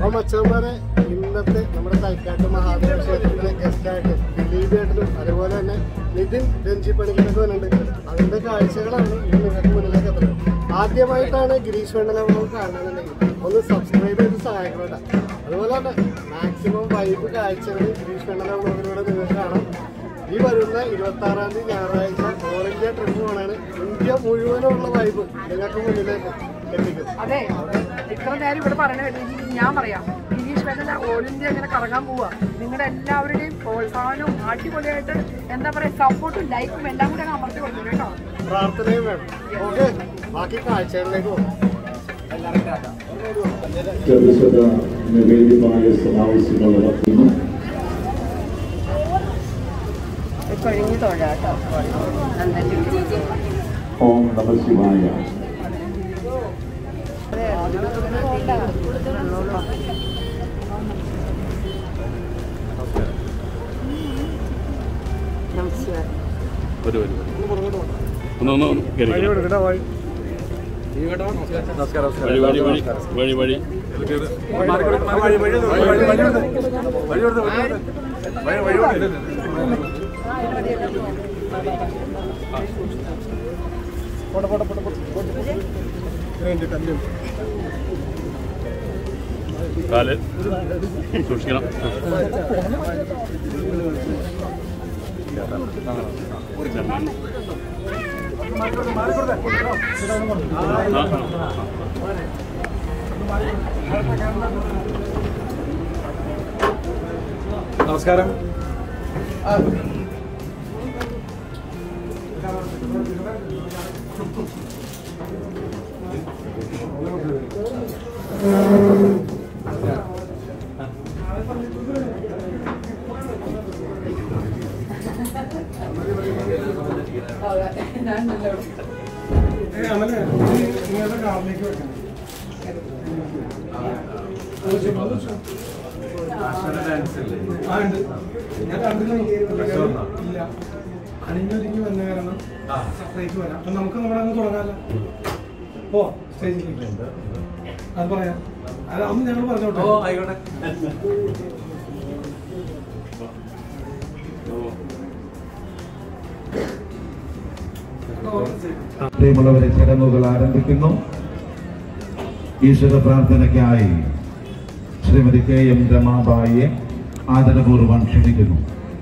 അപ്പൊ മച്ചന്മാരെ ഇന്നത്തെ നമ്മുടെ തൈക്കാട്ട് മഹാദേവ ക്ഷേത്രത്തിലെ ഗസ്റ്റായിട്ട് ദിലീപ് ഏട്ടനും അതുപോലെ തന്നെ നിതിൻ രഞ്ജി പണിക്കരൊക്കെ വന്നിട്ടുണ്ട് അതിന്റെ കാഴ്ചകളാണ് ഇന്ന് നിങ്ങൾക്ക് മുന്നിലേക്ക് എത്തുന്നത് ആദ്യമായിട്ടാണ് ഗിരീഷ് വേണ്ടല നമ്മൾ കാണുന്നുണ്ടെങ്കിൽ ഒന്ന് സബ്സ്ക്രൈബ് ചെയ്ത് സഹായിക്കണം അതുപോലെ തന്നെ മാക്സിമം വൈബ് കാഴ്ചകൾ ഗിരീഷ് വേണ്ടല വ്ളോഗിലൂടെ നിങ്ങൾക്ക് കാണാം ഈ വരുന്ന ഇരുപത്തി ആറാം തീയതി ഞായറാഴ്ച ഓൾ ഇന്ത്യ ട്രിപ്പ് പോകണാണ് ഇന്ത്യ മുഴുവനുള്ള വൈബ് നിങ്ങൾക്ക് മുന്നിലേക്ക് എത്തിക്കും അതെ ഇത്ര നേരം ഇവിടെ പറയണ കേട്ടോ ഇനി ഞാൻ പറയാം ഗിരീഷ് വേണ്ടല്ല ഓൾ ഇന്ത്യ ഇങ്ങനെ കറങ്ങാൻ പോവാ നിങ്ങളുടെ എല്ലാവരുടെയും പ്രോത്സാഹനവും അടിപൊളിയായിട്ട് എന്താ പറയാ സപ്പോർട്ടും ലൈക്കും എല്ലാം കൂടെ അങ്ങ് അമർത്തി കൊടുക്കും കേട്ടോ പ്രാർത്ഥനയും വേണം ഓക്കെ ബാക്കി കാഴ്ചകളിലേക്ക് പോകാം വിശദ നിവേദ്യമായ സമാവശ്യങ്ങൾ നടത്തുന്നു കഴിഞ്ഞു തൊഴാട്ടോ ഓം നമ ശിവായ ഒരു ഒരു ഒന്ന് ഒന്ന് ഒന്ന് കേറി കേറി. വഴി വഴി വഴി വഴി വഴി കാല് സൂക്ഷിക്കണം ആ, ആ, ആ. നമസ്കാരം അമലെ നിങ്ങളുടെ കാറിലേക്ക് വെക്കണം ആ, ഉണ്ട്. ഞാൻ കണ്ടില്ല. ഇല്ല അണിഞ്ഞൊരുങ്ങി വന്ന കാരണം സെപ്പറേറ്റ് വരാം അപ്പൊ നമുക്ക് നമ്മുടെ അങ്ങ് തുടങ്ങാമല്ലോ പോ സ്റ്റേജിലേക്ക് അത് പറയാം അത് അന്ന് ഞങ്ങൾ പറഞ്ഞോട്ടെ ഓ ആയിക്കോട്ടെ പ്രിയമുള്ളവരെ ചടങ്ങുകൾ ആരംഭിക്കുന്നു ഈശ്വര പ്രാർത്ഥനയ്ക്കായി ശ്രീമതി കെ എം രമാബായിയെ ആദരപൂർവ്വം ക്ഷണിക്കുന്നു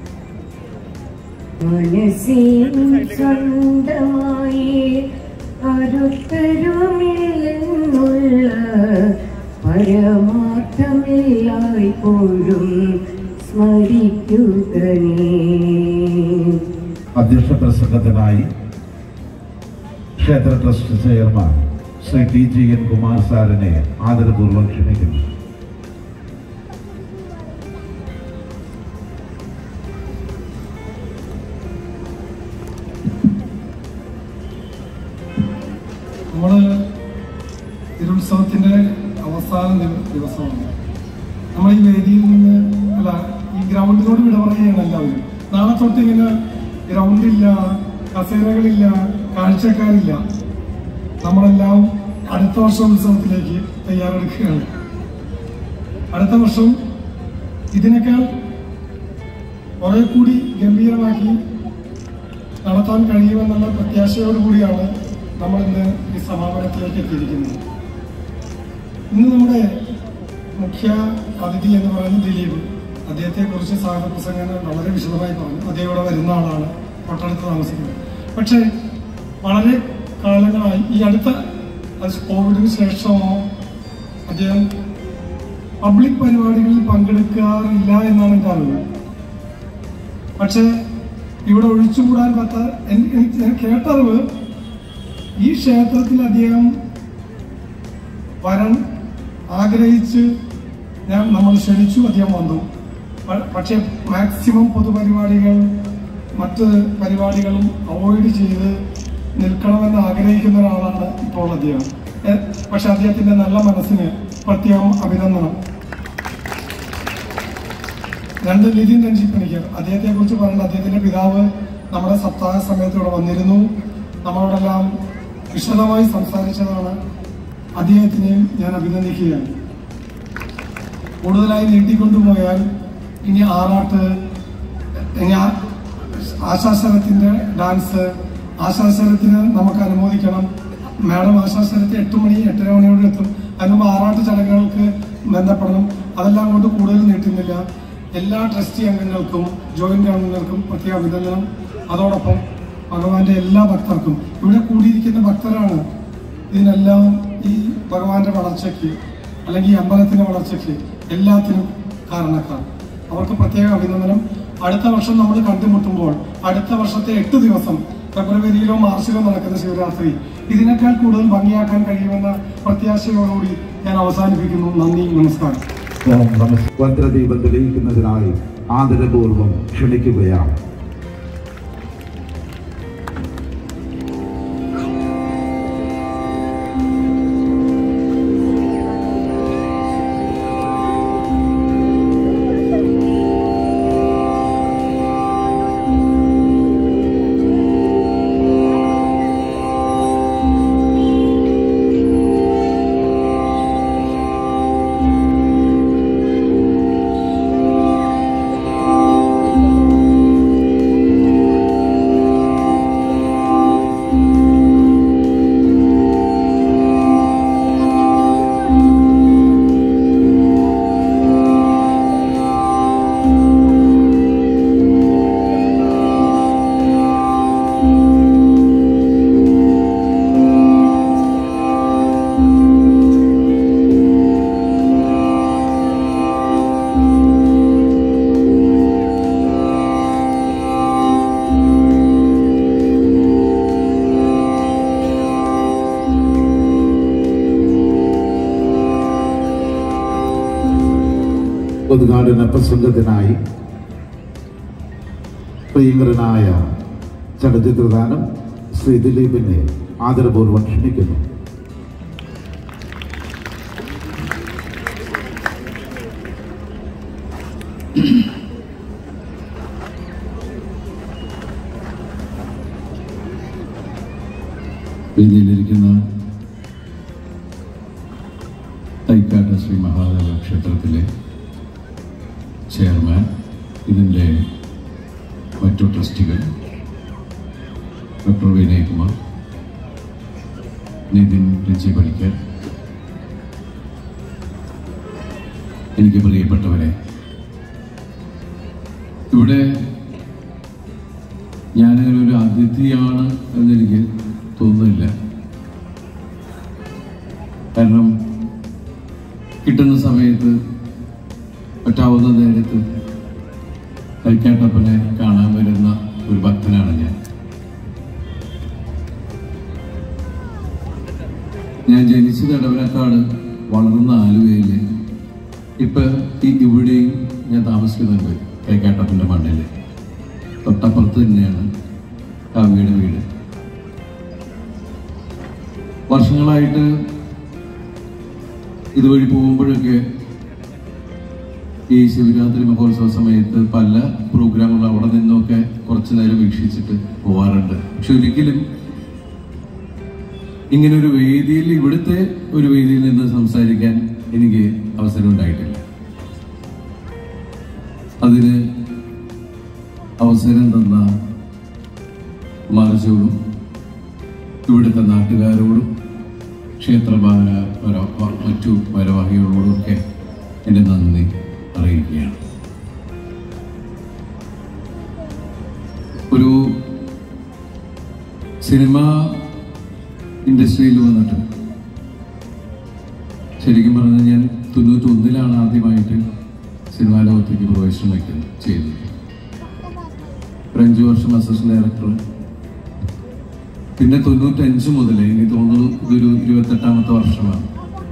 മനസ്സിൻ സ്വന്തമായി അരുത്തരുമില്ലെന്നുള്ള പരമാർത്ഥമില്ലായ്പോഴും സ്മരിക്കുക നീ അധ്യക്ഷ പ്രസംഗത്തിനായി ക്ഷേത്ര trust chairman Shri T G N Kumar സാറിനെ ആദരപൂർവ്വം ക്ഷണിക്കുന്നു നമ്മള് തിരുത്സവത്തിന്റെ അവസാന ദിവ- ദിവസമാണ് നമ്മൾ ഈ വേദിയിൽ നിന്ന് അല്ല ഈ ഗ്രൗണ്ടിനോട് വിട പറയുകയാണ് എല്ലാവരും നാളെ തൊട്ട് ഇങ്ങനെ ഗ്രൗണ്ടില്ല കസേരകളില്ല കാഴ്ചക്കാരില്ല നമ്മളെല്ലാം അടുത്ത വർഷം ഉത്സവത്തിലേക്ക് തയ്യാറെടുക്കുകയാണ് അടുത്ത വർഷം ഇതിനേക്കാൾ കുറെ കൂടി ഗംഭീരമാക്കി നടത്താൻ കഴിയുമെന്നുള്ള പ്രത്യാശയോടുകൂടിയാണ് നമ്മൾ ഇന്ന് ഈ സമാപനത്തിലേക്ക് എത്തിയിരിക്കുന്നത് ഇന്ന് നമ്മുടെ മുഖ്യ അതിഥി എന്ന് പറയുന്നത് ദിലീപ് അദ്ദേഹത്തെ കുറിച്ച് സാഗത പ്രസംഗങ്ങൾ വളരെ വിശദമായി പറഞ്ഞു അദ്ദേഹം ഇവിടെ വരുന്ന ആളാണ് തൊട്ടടുത്ത് താമസിക്കുന്നത് പക്ഷേ വളരെ കാലങ്ങളായി ഈ അടുത്ത അത് കോവിഡിന് ശേഷമോ അദ്ദേഹം പബ്ലിക് പരിപാടികളിൽ പങ്കെടുക്കാറില്ല എന്നാണ് എൻ്റെ അറിവ് പക്ഷേ ഇവിടെ ഒഴിച്ചുകൂടാൻ പറ്റ എൻ- എനിക്ക് ഞാൻ കേട്ടറിവ് ഈ ക്ഷേത്രത്തിൽ അദ്ദേഹം വരാൻ ആഗ്രഹിച്ച് ഞാൻ നമ്മൾ ക്ഷണിച്ചു അദ്ദേഹം വന്നു പ- പക്ഷേ മാക്സിമം പൊതുപരിപാടികൾ മറ്റ് പരിപാടികളും അവോയ്ഡ് ചെയ്ത് നിൽക്കണമെന്ന് ആഗ്രഹിക്കുന്ന ഒരാളാണ് ഇപ്പോൾ അദ്ദേഹം എ- പക്ഷെ അദ്ദേഹത്തിന്റെ നല്ല മനസ്സിന് പ്രത്യേകം അഭിനന്ദനം രണ്ട് നിതിൻ രഞ്ജി പണിക്കർ അദ്ദേഹത്തെ കുറിച്ച് പറയേണ്ട അദ്ദേഹത്തിന്റെ പിതാവ് നമ്മുടെ സപ്താഹ സമയത്ത് ഇവിടെ വന്നിരുന്നു നമ്മളോടെല്ലാം വിശദമായി സംസാരിച്ചതാണ് അദ്ദേഹത്തിനെയും ഞാൻ അഭിനന്ദിക്കുകയാണ് കൂടുതലായി നീട്ടിക്കൊണ്ടുപോയാൽ ഇനി ആറാട്ട് ഇനി ആ- ആശാസനത്തിന്റെ ഡാൻസ് ആശാസനത്തിന് നമുക്ക് അനുമോദിക്കണം മാഡം ആശാസനത്തിൽ എട്ട് മണി എട്ടര മണിയോടെ എത്തും അതിനുമ്പ് ആറാട്ട് ചടങ്ങുകൾക്ക് ബന്ധപ്പെടണം അതെല്ലാം കൊണ്ട് കൂടുതൽ നീട്ടുന്നില്ല എല്ലാ ട്രസ്റ്റി അംഗങ്ങൾക്കും ജോയിന്റ് അംഗങ്ങൾക്കും പ്രത്യേക അഭിനന്ദനം അതോടൊപ്പം ഭഗവാന്റെ എല്ലാ ഭക്തർക്കും ഇവിടെ കൂടിയിരിക്കുന്ന ഭക്തരാണ് ഇതിനെല്ലാം ഈ ഭഗവാന്റെ വളർച്ചയ്ക്ക് അല്ലെങ്കിൽ ഈ അമ്പലത്തിന്റെ വളർച്ചയ്ക്ക് എല്ലാത്തിനും കാരണക്കാർ അവർക്ക് പ്രത്യേക അഭിനന്ദനം അടുത്ത വർഷം നമ്മൾ കണ്ടുമുട്ടുമ്പോൾ അടുത്ത വർഷത്തെ എട്ട് ദിവസം ഫെബ്രുവരിയിലോ മാർച്ചിലോ നടക്കുന്ന ശിവരാത്രി ഇതിനേക്കാൾ കൂടുതൽ ഭംഗിയാക്കാൻ കഴിയുമെന്ന പ്രത്യാശയോടുകൂടി ഞാൻ അവസാനിപ്പിക്കുന്നു നന്ദി നമസ്കാരം ഓം നമസ് ഭദ്രദീപം തെളിയിക്കുന്നതിനായി ആദരപൂർവം ക്ഷണിക്കുകയാണ് ഉദ്ഘാടന പ്രസംഗത്തിനായി പ്രിയങ്കരനായ ചലച്ചിത്രതാരം ശ്രീ ദിലീപിനെ ആദരപൂർവ്വം ക്ഷണിക്കുന്നു വേദിയിലിരിക്കുന്ന തൈക്കാട്ട ശ്രീ മഹാദേവ ക്ഷേത്രത്തിലെ ചെയർമാൻ ഇതിൻ്റെ മറ്റു ട്രസ്റ്റികൾ ഡോക്ടർ വിനയകുമാർ നിതിൻ രജി പണിക്കർ എനിക്ക് പ്രിയപ്പെട്ടവരെ ഇവിടെ ഞാനങ്ങനെ ഒരു അതിഥിയാണ് എന്നെനിക്ക് തോന്നുന്നില്ല കാരണം കിട്ടുന്ന സമയത്ത് പറ്റാവുന്ന നേരത്ത് കരിക്കാട്ടപ്പനെ കാണാൻ വരുന്ന ഒരു ഭക്തനാണ് ഞാൻ ഞാൻ ജനിച്ചത് ഇടവനക്കാട് വളർന്ന ആലുവയില് ഇപ്പൊ ഈ ഇവിടെയും ഞാൻ താമസിക്കുന്നുണ്ട് കരിക്കാട്ടപ്പന്റെ മണ്ണില് തൊട്ടപ്പുറത്ത് തന്നെയാണ് ആ വീട് വീട് വർഷങ്ങളായിട്ട് ഇതുവഴി പോകുമ്പോഴൊക്കെ ഈ ശിവരാത്രി മഹോത്സവ സമയത്ത് പല പ്രോഗ്രാമുകൾ അവിടെ നിന്നൊക്കെ കുറച്ചു നേരം വീക്ഷിച്ചിട്ട് പോവാറുണ്ട് പക്ഷെ ഒരിക്കലും ഇങ്ങനെ ഒരു വേദിയിൽ ഇവിടുത്തെ ഒരു വേദിയിൽ നിന്ന് സംസാരിക്കാൻ എനിക്ക് അവസരം ഉണ്ടായിട്ടില്ല അതിന് അവസരം തന്ന മാർജോടും ഇവിടുത്തെ നാട്ടുകാരോടും ക്ഷേത്രഭാര വര- മറ്റു ഭാരവാഹികളോടുമൊക്കെ എൻ്റെ നന്ദി അറിയിക്കുകയാണ് ഒരു സിനിമ ഇൻഡസ്ട്രിയിൽ വന്നിട്ട് ശരിക്കും പറഞ്ഞാൽ ഞാൻ തൊണ്ണൂറ്റി ഒന്നിലാണ് ആദ്യമായിട്ട് സിനിമാ ലോകത്തേക്ക് പ്രവേശനം വയ്ക്കുന്നത് ചെയ്തത് ഒരു അഞ്ചു വർഷം അസിസ്റ്റന്റ് ഡയറക്ടർ പിന്നെ തൊണ്ണൂറ്റഞ്ച് മുതൽ എനിക്ക് തോന്നുന്നു ഇതൊരു ഇരുപത്തെട്ടാമത്തെ വർഷമാണ്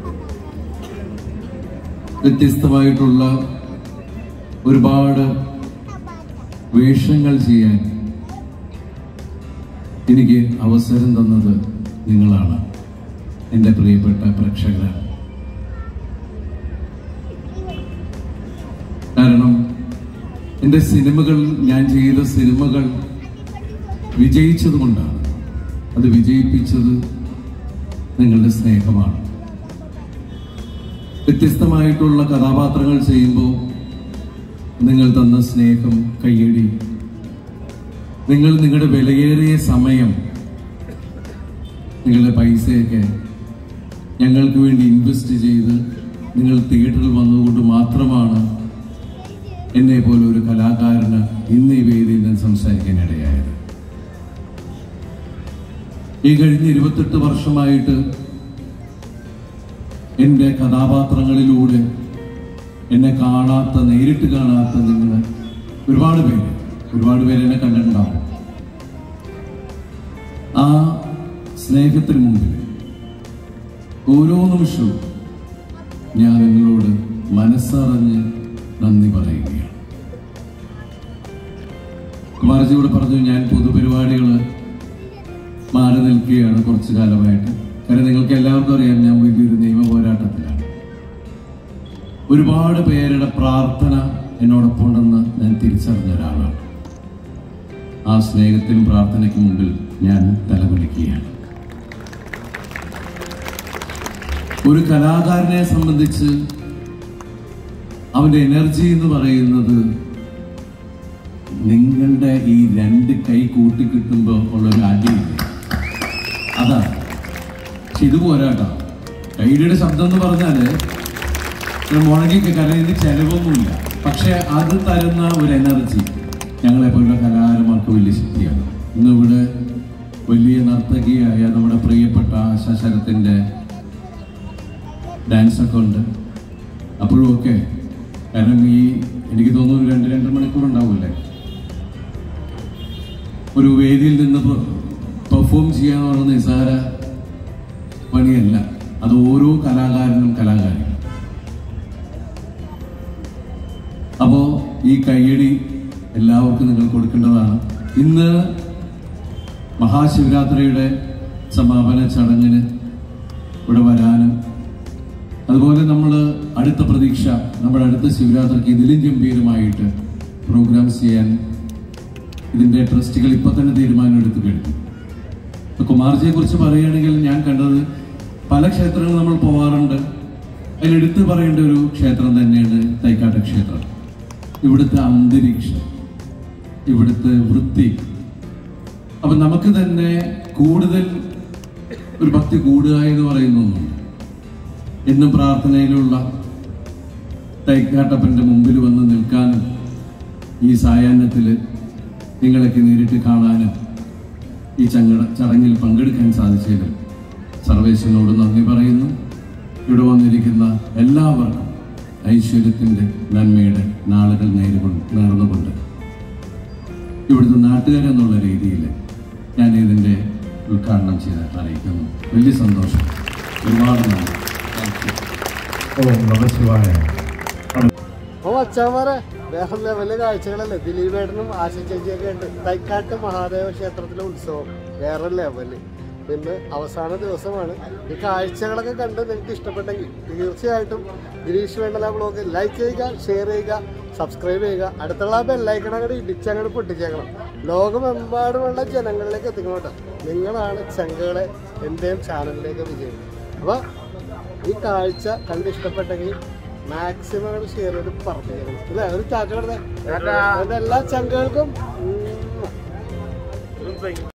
വ്യത്യസ്തമായിട്ടുള്ള ഒരുപാട് വേഷങ്ങൾ ചെയ്യാൻ എനിക്ക് അവസരം തന്നത് നിങ്ങളാണ് എൻ്റെ പ്രിയപ്പെട്ട പ്രേക്ഷകരാണ് കാരണം എൻ്റെ സിനിമകൾ ഞാൻ ചെയ്ത സിനിമകൾ വിജയിച്ചത് കൊണ്ടാണ് അത് വിജയിപ്പിച്ചത് നിങ്ങളുടെ സ്നേഹമാണ് വ്യത്യസ്തമായിട്ടുള്ള കഥാപാത്രങ്ങൾ ചെയ്യുമ്പോൾ നിങ്ങൾ തന്ന സ്നേഹം കയ്യടി നിങ്ങൾ നിങ്ങളുടെ വിലയേറിയ സമയം നിങ്ങളുടെ പൈസയൊക്കെ ഞങ്ങൾക്ക് വേണ്ടി ഇൻവെസ്റ്റ് ചെയ്ത് നിങ്ങൾ തിയേറ്ററിൽ വന്നതുകൊണ്ട് മാത്രമാണ് എന്നെ പോലെ ഒരു കലാകാരന് ഇന്ന് ഈ വേദിയിൽ നിന്ന് സംസാരിക്കാൻ ഇടയായത് ഈ കഴിഞ്ഞ ഇരുപത്തെട്ട് വർഷമായിട്ട് എൻ്റെ കഥാപാത്രങ്ങളിലൂടെ എന്നെ കാണാത്ത നേരിട്ട് കാണാത്ത നിങ്ങൾ ഒരുപാട് പേര് ഒരുപാട് പേര് എന്നെ കണ്ടിട്ടുണ്ടാവും ആ സ്നേഹത്തിന് മുമ്പിൽ ഓരോ നിമിഷവും ഞാൻ നിങ്ങളോട് മനസ്സറിഞ്ഞ് നന്ദി പറയുകയാണ് കുമാരജിയോട് പറഞ്ഞു ഞാൻ പൊതുപരിപാടികൾ മാറി നിൽക്കുകയാണ് കുറച്ചു കാലമായിട്ട് കാരണം നിങ്ങൾക്ക് എല്ലാവർക്കും അറിയാം ഞാൻ വലിയൊരു നിയമ പോരാട്ടത്തിലാണ് ഒരുപാട് പേരുടെ പ്രാർത്ഥന എന്നോടൊപ്പം ഉണ്ടെന്ന് ഞാൻ തിരിച്ചറിഞ്ഞ ഒരാളാണ് ആ സ്നേഹത്തിനും പ്രാർത്ഥനയ്ക്ക് മുമ്പിൽ ഞാൻ തലകുലിക്കുകയാണ് ഒരു കലാകാരനെ സംബന്ധിച്ച് അവന്റെ എനർജി എന്ന് പറയുന്നത് നിങ്ങളുടെ ഈ രണ്ട് കൈ കൂട്ടിക്കിട്ടുമ്പോൾ ഉള്ളൊരു അടിയില്ല അതാണ് പക്ഷെ ഇത് പോരാട്ടോ കൈയുടെ ശബ്ദം എന്ന് പറഞ്ഞാല് മുഴങ്ങിക്ക് കലയിൽ ചെലവൊന്നുമില്ല പക്ഷെ അത് തരുന്ന ഒരു എനർജി ഞങ്ങളെ പോലുള്ള കലാകാരന്മാർക്ക് വലിയ ശക്തിയാണ് ഇന്നിവിടെ വലിയ നർത്തകിയായ നമ്മുടെ പ്രിയപ്പെട്ട ആശാ ശരത്തിന്റെ ഡാൻസ് ഒക്കെ ഉണ്ട് അപ്പോഴും ഒക്കെ കാരണം ഈ എനിക്ക് തോന്നുന്നു രണ്ട് രണ്ട് മണിക്കൂർ ഉണ്ടാവില്ലേ ഒരു വേദിയിൽ നിന്ന് പെർഫോം ചെയ്യാന്ന് പറയുന്ന നിസാര പണിയല്ല അത് ഓരോ കലാകാരനും കലാകാരിയും അപ്പോ ഈ കയ്യടി എല്ലാവർക്കും നിങ്ങൾ കൊടുക്കേണ്ടതാണ് ഇന്ന് മഹാശിവരാത്രിയുടെ സമാപന ചടങ്ങിന് ഇവിടെ വരാനും അതുപോലെ നമ്മൾ അടുത്ത പ്രതീക്ഷ നമ്മുടെ അടുത്ത ശിവരാത്രിക്ക് ഇതിലും ഗംഭീരമായിട്ട് പ്രോഗ്രാംസ് ചെയ്യാൻ ഇതിന്റെ ട്രസ്റ്റുകൾ ഇപ്പൊ തന്നെ തീരുമാനം എടുത്തു കഴിഞ്ഞു ഇപ്പൊ കുമാർജിയെ കുറിച്ച് പറയുകയാണെങ്കിൽ ഞാൻ കണ്ടത് പല ക്ഷേത്രങ്ങൾ നമ്മൾ പോവാറുണ്ട് അതിൽ എടുത്തു പറയേണ്ട ഒരു ക്ഷേത്രം തന്നെയാണ് തൈക്കാട്ട ക്ഷേത്രം ഇവിടുത്തെ അന്തരീക്ഷം ഇവിടുത്തെ വൃത്തി അപ്പൊ നമുക്ക് തന്നെ കൂടുതൽ ഒരു ഭക്തി കൂടുക എന്ന് പറയുന്ന ഒന്നുണ്ട് എന്നും പ്രാർത്ഥനയിലുള്ള തൈക്കാട്ടപ്പന്റെ മുമ്പിൽ വന്ന് നിൽക്കാനും ഈ സായാഹ്നത്തിൽ നിങ്ങളൊക്കെ നേരിട്ട് കാണാനും ഈ ചങ്ങട ചടങ്ങിൽ പങ്കെടുക്കാൻ സാധിച്ചതിൽ സർവേശ്വരനോട് നന്ദി പറയുന്നു ഇവിടെ വന്നിരിക്കുന്ന എല്ലാവർക്കും ഐശ്വര്യത്തിൻ്റെ നന്മയുടെ നാളുകൾ നേരുകൊണ്ട് നേർന്നുകൊണ്ട് ഇവിടുത്തെ നാട്ടുകാരെന്നുള്ള രീതിയിൽ ഞാൻ ഇതിൻ്റെ ഉദ്ഘാടനം ചെയ്ത് അറിയിക്കുന്നു വലിയ സന്തോഷം ഒരുപാട് നന്ദി താങ്ക് യു ഓം നമശിവായ അപ്പൊ അച്ഛന്മാരെ വേറെ ലെവലിലെ കാഴ്ചകളല്ലേ ദിലീപേട്ടനും ആശ ചേച്ചിയൊക്കെ ഉണ്ട് തൈക്കാട്ട് മഹാദേവ ക്ഷേത്രത്തിലെ ഉത്സവം വേറെ ലെവല് പിന്നെ അവസാന ദിവസമാണ് ഈ കാഴ്ചകളൊക്കെ കണ്ട് നിങ്ങൾക്ക് ഇഷ്ടപ്പെട്ടെങ്കിൽ തീർച്ചയായിട്ടും ഗിരീഷ് വേണ്ടല ബ്ലോഗ് ലൈക്ക് ചെയ്യുക ഷെയർ ചെയ്യുക സബ്സ്ക്രൈബ് ചെയ്യുക അടുത്തുള്ള ബെല്ലൈക്കൺ അങ്ങോട്ട് ഇടിച്ചങ്ങോട്ട് പൊട്ടിച്ചേക്കണം ലോകമെമ്പാടുമുള്ള ജനങ്ങളിലേക്ക് എത്തിക്കണം കേട്ടോ നിങ്ങളാണ് ചങ്കുകളെ എൻ്റെയും ചാനലിലേക്ക് വിജയം അപ്പോൾ ഈ കാഴ്ച കണ്ട് ഇഷ്ടപ്പെട്ടെങ്കിൽ മാക്സിമം ഷെയർ ചെയ്ത് പറഞ്ഞേക്കണം അല്ലേ ഒരു ചാറ്റ കൊടുത്തേ എല്ലാ ചങ്കുകൾക്കും ഉം.